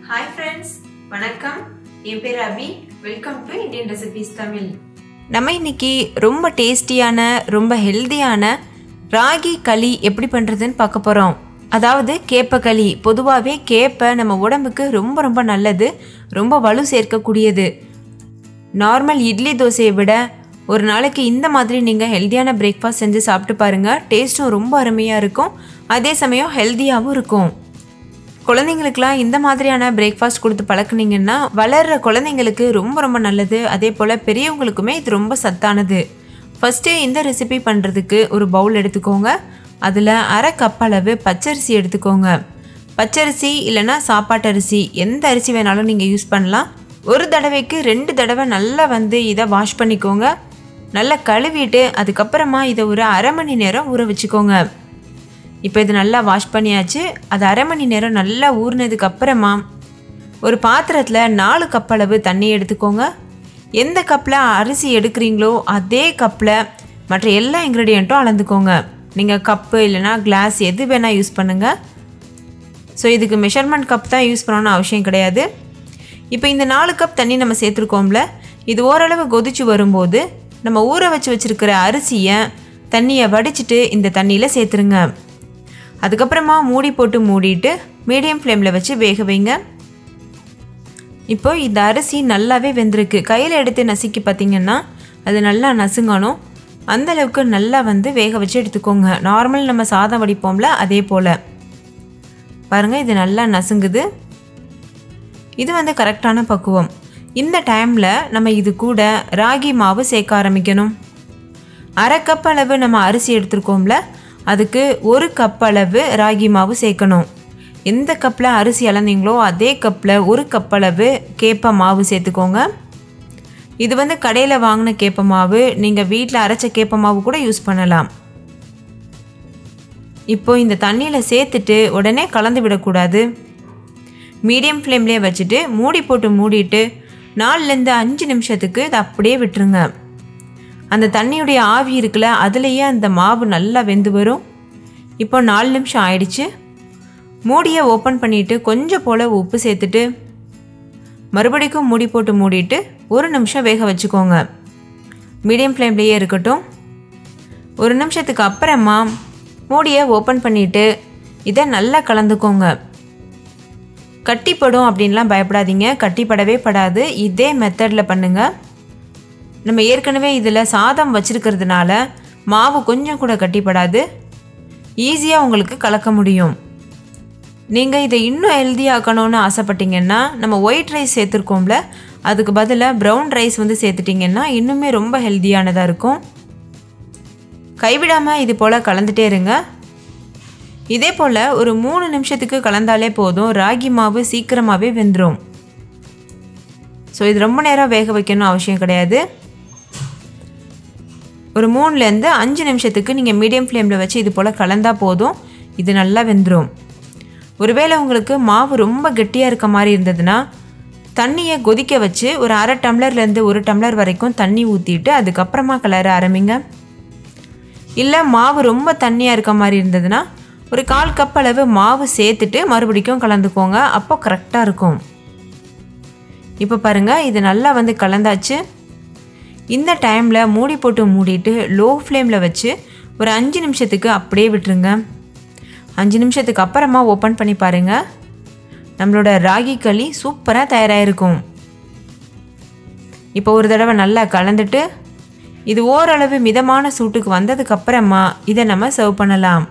hi friends வணக்கம் என் பேர் Abhi welcome to Indian recipes Tamil நம்ம இன்னைக்கு ரொம்ப டேஸ்டியான ரொம்ப ஹெல்தியான ராகி களி எப்படி பண்ணுறதுன்னு பார்க்க போகிறோம் அதாவது கேப்ப களி பொதுவாகவே கேப்பை நம்ம உடம்புக்கு ரொம்ப ரொம்ப நல்லது ரொம்ப வலு சேர்க்கக்கூடியது நார்மல் இட்லி தோசையை விட ஒரு நாளைக்கு இந்த மாதிரி நீங்கள் ஹெல்த்தியான பிரேக்ஃபாஸ்ட் செஞ்சு சாப்பிட்டு பாருங்கள் டேஸ்ட்டும் ரொம்ப அருமையாக இருக்கும் அதே சமயம் ஹெல்த்தியாகவும் இருக்கும் குழந்தைங்களுக்குலாம் இந்த மாதிரியான பிரேக்ஃபாஸ்ட் கொடுத்து பழக்குனீங்கன்னா வளர்கிற குழந்தைங்களுக்கு ரொம்ப ரொம்ப நல்லது அதே போல் பெரியவங்களுக்குமே இது ரொம்ப சத்தானது ஃபஸ்ட்டு இந்த ரெசிபி பண்ணுறதுக்கு ஒரு பவுல் எடுத்துக்கோங்க அதில் அரை கப் அளவு பச்சரிசி எடுத்துக்கோங்க பச்சரிசி இல்லைன்னா சாப்பாட்டரிசி எந்த அரிசி வேணாலும் நீங்கள் யூஸ் பண்ணலாம் ஒரு தடவைக்கு ரெண்டு தடவை நல்லா வந்து இதை வாஷ் பண்ணிக்கோங்க நல்லா கழுவிட்டு அதுக்கப்புறமா இதை ஒரு அரை மணி நேரம் ஊற வச்சுக்கோங்க இப்போ இது நல்லா வாஷ் பண்ணியாச்சு அது அரை மணி நேரம் நல்லா ஊறினதுக்கு அப்புறமா ஒரு பாத்திரத்தில் நாலு கப் அளவு தண்ணி எடுத்துக்கோங்க எந்த கப்பில் அரிசி எடுக்கிறீங்களோ அதே கப்பில் மற்ற எல்லா இன்க்ரீடியண்ட்டும் அளந்துக்கோங்க நீங்கள் கப்பு இல்லைனா கிளாஸ் எது வேணால் யூஸ் பண்ணுங்கள் ஸோ இதுக்கு மெஷர்மெண்ட் கப் தான் யூஸ் பண்ணணும்னு அவசியம் கிடையாது இப்போ இந்த நாலு கப் தண்ணி நம்ம சேர்த்துருக்கோம்ல இது ஓரளவு கொதிச்சு வரும்போது நம்ம ஊற வச்சு வச்சுருக்கிற அரிசியை தண்ணியை வடிச்சிட்டு இந்த தண்ணியில் சேர்த்துருங்க அதுக்கப்புறமா மூடி போட்டு மூடிட்டு மீடியம் ஃப்ளேமில் வச்சு வேக வைங்க இப்போ இந்த அரிசி நல்லாவே வெந்திருக்கு கையில் எடுத்து நசுக்கி பார்த்தீங்கன்னா அது நல்லா நசுங்கணும் அந்த அளவுக்கு நல்லா வந்து வேக வச்சு எடுத்துக்கோங்க நார்மல் நம்ம சாதம் வடிப்போம்ல அதே போல் பாருங்கள் இது நல்லா நசுங்குது இது வந்து கரெக்டான பக்குவம் இந்த டைமில் நம்ம இது கூட ராகி மாவு சேர்க்க ஆரம்பிக்கணும் அரை கப் அளவு நம்ம அரிசி எடுத்துருக்கோம்ல அதுக்கு ஒரு கப் அளவு ராகி மாவு சேர்க்கணும் எந்த கப்பில் அரிசி அளந்தீங்களோ அதே கப்பில் ஒரு கப் அளவு கேப்ப மாவு சேர்த்துக்கோங்க இது வந்து கடையில் வாங்கின கேப்ப மாவு நீங்கள் வீட்டில் அரைச்ச கேப்ப மாவு கூட யூஸ் பண்ணலாம் இப்போ இந்த தண்ணியில் சேர்த்துட்டு உடனே கலந்து விடக்கூடாது மீடியம் ஃப்ளேம்லேயே வச்சுட்டு மூடி போட்டு மூடிட்டு நாலுலேருந்து அஞ்சு நிமிஷத்துக்கு இதை அப்படியே விட்டுருங்க அந்த தண்ணியுடைய ஆவி இருக்குல்ல அதுலேயே அந்த மாவு நல்லா வெந்து வரும் இப்போ நாலு நிமிஷம் ஆயிடுச்சு மூடியை ஓப்பன் பண்ணிவிட்டு கொஞ்சம் போல் உப்பு சேர்த்துட்டு மறுபடிக்கும் மூடி போட்டு மூடிட்டு ஒரு நிமிஷம் வேக வச்சுக்கோங்க மீடியம் ஃப்ளேம்லேயே இருக்கட்டும் ஒரு நிமிஷத்துக்கு அப்புறமா மூடியை ஓப்பன் பண்ணிவிட்டு இதை நல்லா கலந்துக்கோங்க கட்டிப்படும் அப்படின்லாம் பயப்படாதீங்க கட்டிப்படவே படாது இதே மெத்தடில் பண்ணுங்கள் நம்ம ஏற்கனவே இதில் சாதம் வச்சுருக்கிறதுனால மாவு கொஞ்சம் கூட கட்டிப்படாது ஈஸியாக உங்களுக்கு கலக்க முடியும் நீங்கள் இதை இன்னும் ஹெல்த்தியாக்கணும்னு ஆசைப்பட்டீங்கன்னா நம்ம ஒயிட் ரைஸ் சேர்த்துருக்கோம்ல அதுக்கு பதிலாக ப்ரௌன் ரைஸ் வந்து சேர்த்துட்டிங்கன்னா இன்னுமே ரொம்ப ஹெல்த்தியானதாக இருக்கும் கைவிடாமல் இது போல் கலந்துட்டே இருங்க இதே போல் ஒரு மூணு நிமிஷத்துக்கு கலந்தாலே போதும் ராகி மாவு சீக்கிரமாகவே வெந்துடும் ஸோ இது ரொம்ப நேரம் வேக வைக்கணும் அவசியம் கிடையாது ஒரு மூணுலேருந்து அஞ்சு நிமிஷத்துக்கு நீங்கள் மீடியம் ஃப்ளேமில் வச்சு இது போல் கலந்தால் போதும் இது நல்லா வெந்துடும் ஒருவேளை உங்களுக்கு மாவு ரொம்ப கெட்டியாக இருக்க மாதிரி இருந்ததுன்னா தண்ணியை கொதிக்க வச்சு ஒரு அரை டம்ளர்லேருந்து ஒரு டம்ளர் வரைக்கும் தண்ணி ஊற்றிட்டு அதுக்கப்புறமா கிளற ஆரம்பிங்க இல்லை மாவு ரொம்ப தண்ணியாக இருக்க மாதிரி இருந்ததுன்னா ஒரு கால் கப் அளவு மாவு சேர்த்துட்டு மறுபடிக்கும் கலந்துக்கோங்க அப்போ கரெக்டாக இருக்கும் இப்போ பாருங்கள் இது நல்லா வந்து கலந்தாச்சு இந்த டைமில் மூடி போட்டு மூடிட்டு லோ ஃப்ளேமில் வச்சு ஒரு அஞ்சு நிமிஷத்துக்கு அப்படியே விட்டுருங்க அஞ்சு நிமிஷத்துக்கு அப்புறமா ஓப்பன் பண்ணி பாருங்கள் நம்மளோட ராகி களி சூப்பராக தயாராகிருக்கும் இப்போ ஒரு தடவை நல்லா கலந்துட்டு இது ஓரளவு மிதமான சூட்டுக்கு வந்ததுக்கு அப்புறமா இதை நம்ம சர்வ் பண்ணலாம்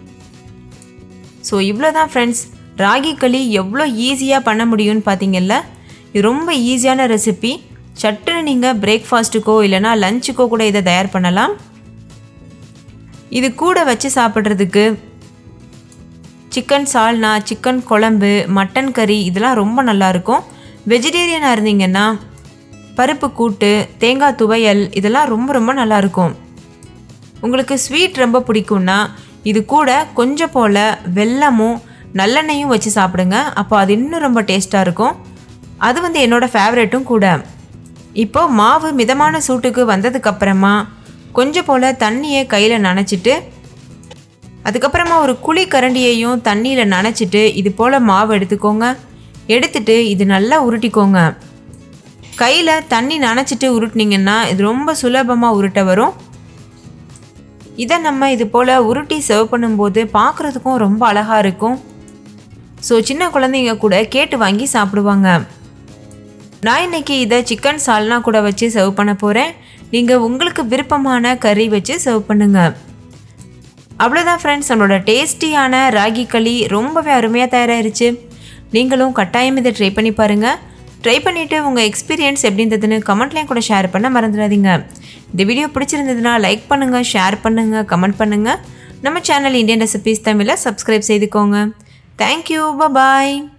ஸோ இவ்வளோ தான் ஃப்ரெண்ட்ஸ் ராகி களி எவ்வளோ ஈஸியாக பண்ண முடியும்னு பார்த்தீங்கல்ல இது ரொம்ப ஈஸியான ரெசிபி சட்டுன்னு நீங்கள் பிரேக்ஃபாஸ்ட்டுக்கோ இல்லைனா லஞ்சுக்கோ கூட இதை தயார் பண்ணலாம் இது கூட வச்சு சாப்பிட்றதுக்கு சிக்கன் சால்னா சிக்கன் குழம்பு மட்டன் கறி இதெல்லாம் ரொம்ப நல்லாயிருக்கும் வெஜிடேரியனாக இருந்தீங்கன்னா பருப்பு கூட்டு தேங்காய் துவையல் இதெல்லாம் ரொம்ப ரொம்ப நல்லாயிருக்கும் உங்களுக்கு ஸ்வீட் ரொம்ப பிடிக்கும்னா இது கூட கொஞ்சம் போல் வெல்லமும் நல்லெண்ணெயும் வச்சு சாப்பிடுங்க அப்போ அது இன்னும் ரொம்ப டேஸ்ட்டாக இருக்கும் அது வந்து என்னோடய ஃபேவரெட்டும் கூட இப்போ மாவு மிதமான சூட்டுக்கு வந்ததுக்கப்புறமா கொஞ்சம் போல் தண்ணியை கையில் நனைச்சிட்டு அதுக்கப்புறமா ஒரு குழி கரண்டியையும் தண்ணியில் நனைச்சிட்டு இது போல் மாவு எடுத்துக்கோங்க எடுத்துட்டு இது நல்லா உருட்டிக்கோங்க கையில் தண்ணி நனைச்சிட்டு உருட்டினீங்கன்னா இது ரொம்ப சுலபமாக உருட்ட வரும் இதை நம்ம இது போல் உருட்டி சர்வ் பண்ணும்போது பார்க்குறதுக்கும் ரொம்ப அழகாக இருக்கும் ஸோ சின்ன குழந்தைங்க கூட கேட்டு வாங்கி சாப்பிடுவாங்க நான் இன்னைக்கு இதை சிக்கன் சால்னா கூட வச்சு சர்வ் பண்ண போகிறேன் நீங்கள் உங்களுக்கு விருப்பமான கறி வச்சு சர்வ் பண்ணுங்கள் அவ்வளோதான் ஃப்ரெண்ட்ஸ் நம்மளோட டேஸ்டியான ராகி களி ரொம்பவே அருமையாக தயாராகிருச்சு நீங்களும் கட்டாயம் இதை ட்ரை பண்ணி பாருங்கள் ட்ரை பண்ணிவிட்டு உங்கள் எக்ஸ்பீரியன்ஸ் எப்படி இருந்ததுன்னு கமெண்ட்லேயும் கூட ஷேர் பண்ண மறந்துடாதீங்க இந்த வீடியோ பிடிச்சிருந்ததுன்னா லைக் பண்ணுங்கள் ஷேர் பண்ணுங்கள் கமெண்ட் பண்ணுங்கள் நம்ம சேனல் இந்தியன் ரெசிபீஸ் தமிழை சப்ஸ்கிரைப் செய்துக்கோங்க தேங்க்யூ பாய்